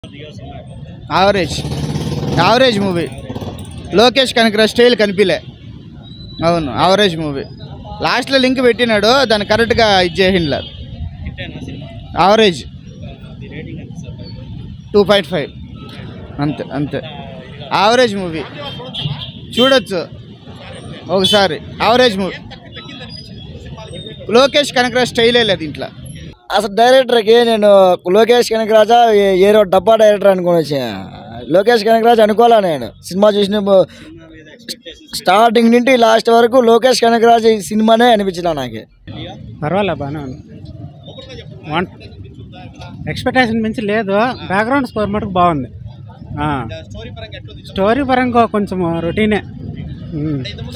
Average average movie Lokesh Kanagaraj style కనిపించలే అవును average movie లాస్ట్లో లింక్ పెట్టినాడు దాన్ని కరెక్ట్గా ఇది చేసిండ్లేదు యావరేజ్ టూ పాయింట్ ఫైవ్ అంతే అంతే యావరేజ్ మూవీ చూడొచ్చు ఒకసారి యావరేజ్ మూవీ లోకేష్ కనకరా స్టైలే లేదు ఇంట్లో అసలు డైరెక్టర్కి నేను లోకేష్ కనకరాజా ఏ- ఏరో డబ్బా డైరెక్టర్ అనుకుని వచ్చా లోకేష్ కనకరాజ్ అనుకోవాలా నేను సినిమా చూసిన బ- స్టార్టింగ్ నుండి లాస్ట్ వరకు లోకేష్ కనకరాజ్ ఈ సినిమానే అనిపించింది నాకు పర్వాలే బాగానే ఉంది వన్ ఎక్స్పెక్టేషన్ మించి లేదు బ్యాక్గ్రౌండ్ స్కోర్ మటుకు బాగుంది ఆ. స్టోరీ పరంగా కొంచెం రొటీనే ఉమ్.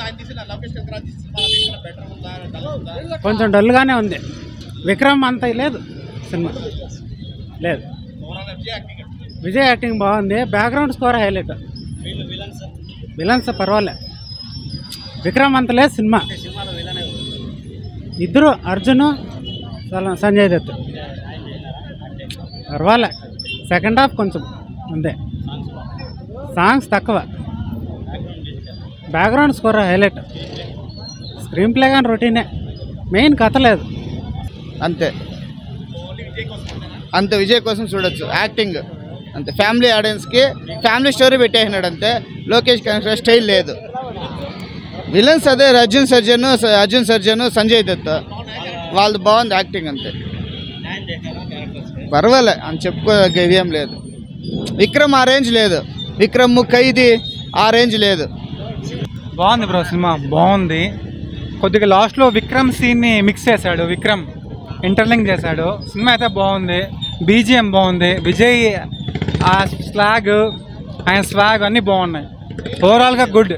కొంచెం డల్గానే ఉంది విక్రమ్ అంత లేదు సినిమా లేదు విజయ్ యాక్టింగ్ బాగుంది బ్యాక్గ్రౌండ్ స్కోర్ హైలైట్ విలన్స్ పర్వాలే విక్రమ్ అంత లేదు సినిమా ఇద్దరు అర్జున్ సల- సంజయ్ దత్ పర్వాలే సెకండ్ హాఫ్ కొంచెం అంతే సాంగ్స్ తక్కువ background score highlight screenplay కానీ రొటీనే మెయిన్ కథ లేదు అంతే అంతే విజయ్ కోసం చూడొచ్చు యాక్టింగ్ అంతే ఫ్యామిలీ ఆడియన్స్కి ఫ్యామిలీ స్టోరీ పెట్టేసినాడు అంతే లోకేష్ కనకరా స్టైల్ లేదు విలన్స్ అదే అర్జున్ సర్జన్ అర్జున్ సర్జన్ సంజయ్ దత్ వాళ్ళది బాగుంది యాక్టింగ్ అంతే పర్వాలే అని చెప్పుకోదగ్గ ఇదేం లేదు విక్రమ్ ఆ రేంజ్ లేదు విక్రమ్ ఖైదీ ఆ రేంజ్ లేదు బాగుంది బ్రో సినిమా బాగుంది కొద్దిగా లాస్ట్లో విక్రమ్ సీన్ని మిక్స్ చేశాడు విక్రమ్ ఇంటర్లింక్ చేశాడు సినిమా అయితే బాగుంది బీజిఎం బాగుంది విజయ్ ఆ స్లాగ్ ఆయన స్వాగ్ అన్నీ బాగున్నాయి ఓవరాల్గా గుడ్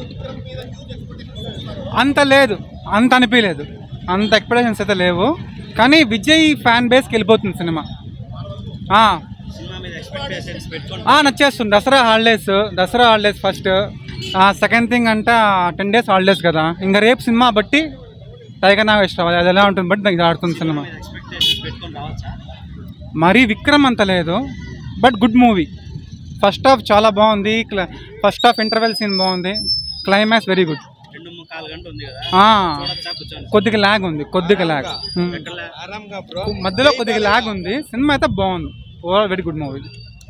అంత లేదు అంత అనిపించలేదు అంత ఎక్స్పెక్టేషన్స్ అయితే లేవు కానీ విజయ్ ఫ్యాన్ బేస్కి వెళ్ళిపోతుంది సినిమా ఆ. ఆ, నచ్చేస్తుంది Dasara holidays Dasara holidays first second thing అంటే టెన్ డేస్ హాలిడేస్ కదా ఇంకా రేపు సినిమా బట్టి టైగర్ నాగేశ్వర అది ఎలా ఉంటుంది బట్టి నాకు ఆడుతుంది సినిమా మరీ విక్రమ్ అంత లేదు but good movie first half చాలా బాగుంది ఫస్ట్ హాఫ్ ఇంటర్వెల్ సీన్ బాగుంది క్లైమాక్స్ వెరీ గుడ్ కొద్దిగా ల్యాగ్ ఉంది కొద్దిగా ల్యాగ్ మధ్యలో కొద్దిగా ల్యాగ్ ఉంది సినిమా అయితే బాగుంది overall very good movie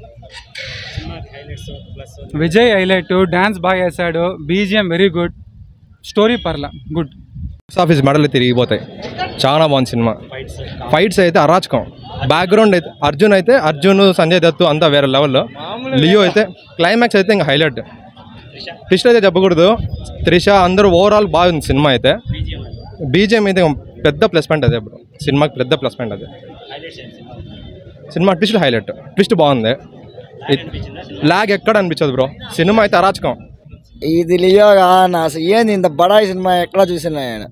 Vijay highlight dance బాగా వేసాడు బీజిఎం వెరీ గుడ్ స్టోరీ పర్లా గుడ్ బాక్స్ ఆఫీస్ మెడలు తిరిగిపోతాయి చాలా బాగుంది సినిమా ఫైట్స్ అయితే అరాచకం బ్యాక్గ్రౌండ్ అయితే అర్జున్ అయితే అర్జున్ సంజయ్ దత్తు అంతా వేరే లెవెల్లో లియో అయితే క్లైమాక్స్ అయితే ఇంకా హైలైట్ ట్విస్ట్ అయితే చెప్పకూడదు త్రిష అందరూ ఓవరాల్ బాగుంది సినిమా అయితే బీజిఎం అయితే పెద్ద ప్లస్ పాయింట్ అదే బ్రో సినిమాకి పెద్ద ప్లస్ పాయింట్ అదే సినిమా ట్విస్ట్ హైలైట్ ట్విస్ట్ బాగుంది లాగ్ ఎక్కడ అనిపించదు బ్రో సినిమా అయితే అరాచకం ఇది లియోగా నా అసలు ఏంది ఇంత బడాయి సినిమా ఎక్కడ చూసిన నేను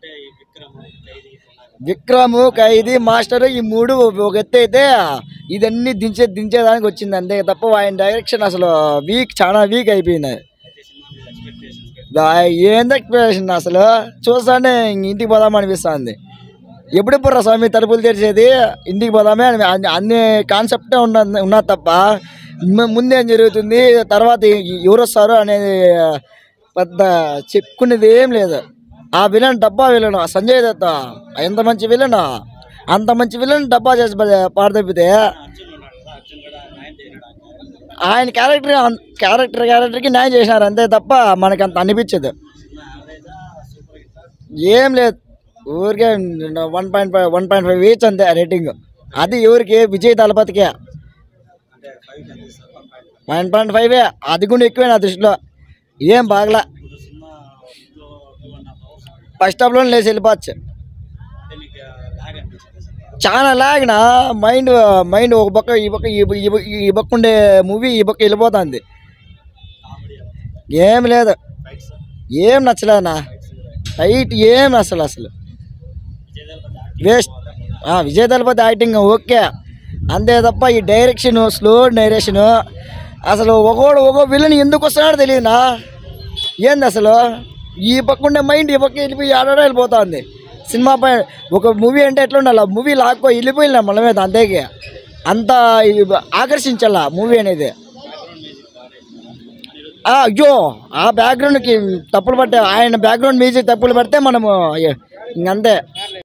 విక్రమ్ ఖైదీ మాస్టర్ ఈ మూడు ఒక ఎత్తు అయితే ఇదన్నీ దించే దించేదానికి వచ్చింది అంతే తప్ప ఆయన డైరెక్షన్ అసలు వీక్ చాలా వీక్ అయిపోయింది దా- ఏంది ఎక్స్ప్రెషన్ అసలు చూస్తానే ఇంక ఇంటికి పోదాం అనిపిస్తుంది ఎప్పుడెప్పుడు స్వామి తలుపులు తెరిచేది ఇంటికి పోదామే అని అన్ని- అన్ని కాన్సెప్టే ఉన్నది ఉన్నది తప్ప ము- ముందేం జరుగుతుంది తర్వాత ఎ- ఎవరు వస్తారు అనేది పెద్ద చెప్పుకునేది ఏం లేదు ఆ విలన్ డబ్బా విలన్ సంజయ్ దత్త ఎంత మంచి విలన్ అంత మంచి విలన్ డబ్బా చేసి ప- పాడదప్పితే ఆయన క్యారెక్టర్ అన్- క్యారెక్టర్ క్యారెక్టర్కి న్యాయం చేసినారు అంతే తప్ప మనకి అంత అనిపించదు ఏం లేదు ఊరికే one point five one point five వేయచ్చు అంతే రేటింగ్ అది ఎవరికి విజయ్ దళపతికే వన్ పాయింట్ ఫైవ్ అది కూడా ఎక్కువే నా దృష్టిలో ఏం బాగలా ఫస్ట్ హాఫ్లో లేచి వెళ్ళిపోవచ్చు చాలా లాగిన మైండ్ మైండ్ ఒక పక్క ఈ పక్క ఈ పక్క- ఈ పక్క- ఈ పక్క ఉండే మూవీ ఈ పక్క వెళ్ళిపోతుంది ఏం లేదు ఏం నచ్చలేదన్నా టైట్ ఏం అసలు అసలు waste Vijay Thalapathy acting okay అంతే తప్ప ఈ డైరెక్షన్ స్లో డైరెక్షన్ అసలు ఒకడు ఒక విలన్ ఎందుకు వస్తున్నాడో తెలియదునా ఏంది అసలు ఈ పక్క ఉండే మైండ్ ఈ పక్క వెళ్ళిపోయి ఆడాడ వెళ్ళిపోతుంది సినిమా పై ఒక మూవీ అంటే ఎట్లా ఉండాలి మూవీ లాక్కో వెళ్ళిపోయినా మన మీద అంతేకి అంత ఆకర్షించాల మూవీ అనేది ఆ, అయ్యో ఆ బ్యాక్గ్రౌండ్కి తప్పులు పట్టే ఆయన బ్యాక్గ్రౌండ్ మ్యూజిక్ తప్పులు పడితే మనము అయ్యో ఇంకంతే